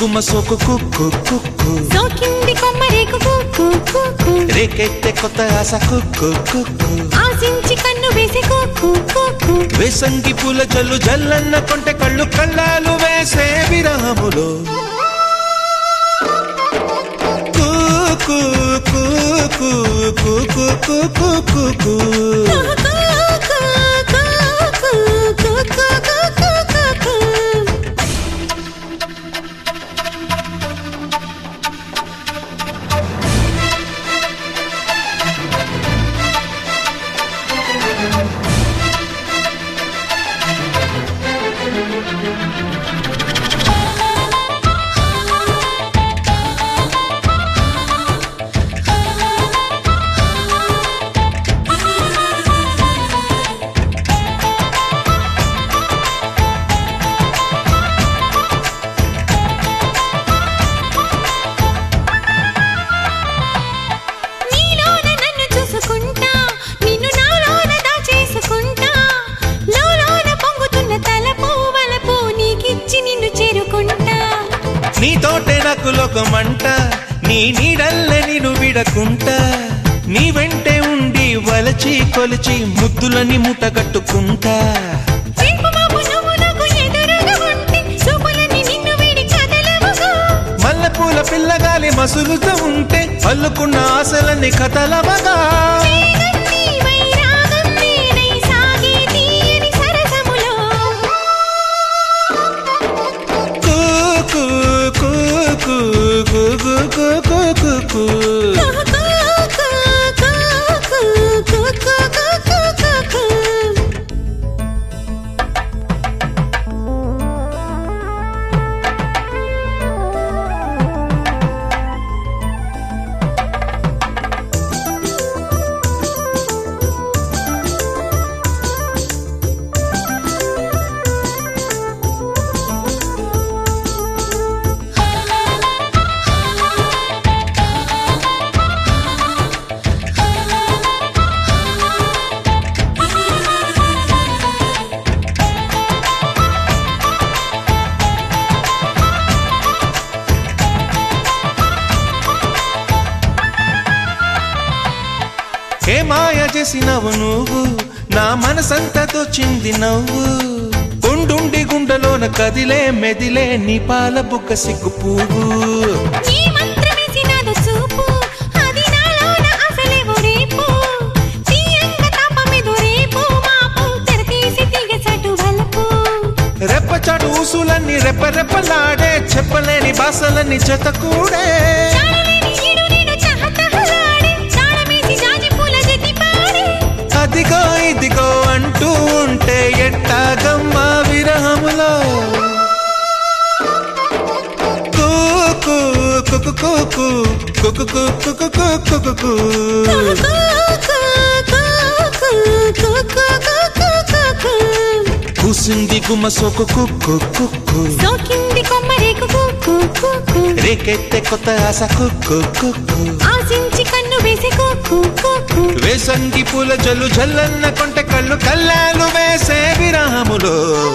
గుమ్మ సోకు కుక్కు కుక్కు సోకింది కొమ్మరేకు కుక్కు కుక్కు రేకెత్తే కొత్త ఆశ కుక్కు కుక్కు ఆశించి కన్ను వేసే కుక్కు కుక్కు వేసంగి పూల జల్లు జల్లన్న కొంటె కళ్ళు కళ్ళాలు వేసే విరాములో కుక్కు కుక్కు కుక్కు కుక్కు కుక్కు నీలోన నన్ను చూసుకుంటా నిన్ను నాలోన దాచేసుకుంటా లోలోన పొంగుతున్న తలపు వలపు నీకిచ్చి నిన్ను చేరుకుంటా నీతోటే నాకు లోకమంట నీ నీడల్లే నేను విడకుంటా నీ వెంటే ఉండి వలచి కొలిచి ముద్దులని మూటగట్టుకుంటా చింపుమాపు నువ్వు నాకు ఎదురుగా ఉంటే చూపులని నిన్ను వీడి కదలవుగా మల్లెపూల పిల్లగాలి మసులుతూ ఉంటే అల్లుకున్న ఆశలన్నీ కథలవగా వేగంది వైరాగం నేనై సాగే తీయని సరసములో కూ కూ కూ కూ కూ కూ కూ కూ కూ కూ. ఏ మాయ చేసినవు నువ్వు నా మనసంతా దోచింది నవ్వు ఉండుండి గుండెలోన కదిలే మెదిలే నీ పాల బుక్క సిగ్గు పువ్వు నీ మంత్రమేసి నాదో చూపు అది నాలోన అసలేవో రేపు తీయంగ తాపమేదో రేపు మాపు తెరతీసి తీగసాటు వలపు రెప్పచాటు ఊసులన్నీ రెప్ప రెప్పలాడే చెప్పలేని భాషలన్నీ చెత్త కూడే చాలలేని ఈడు నేను చహచహలాడే తాళమేసి జాజి పూల జతి పాడే అదిగో ఇదిగో అంటూ ఉంటే ఎట్టాగమ్మ విరహములో కూ కూ కుకు కుకు కుకు కుకు కుకు కుకు కూసింది గుమ్మ సోకు కుక్కు కుక్కు సోకింది కొమ్మరేకు కుక్కు కుక్కు రేకెత్తే కొత్త ఆశ కుక్కు కుక్కు ఆశించి కన్ను వేసే కుక్కు కుక్కు వేసంగి పూల జల్లు జల్లన్న కొంటె కళ్ళు కల్లాలు వేసే విరాములో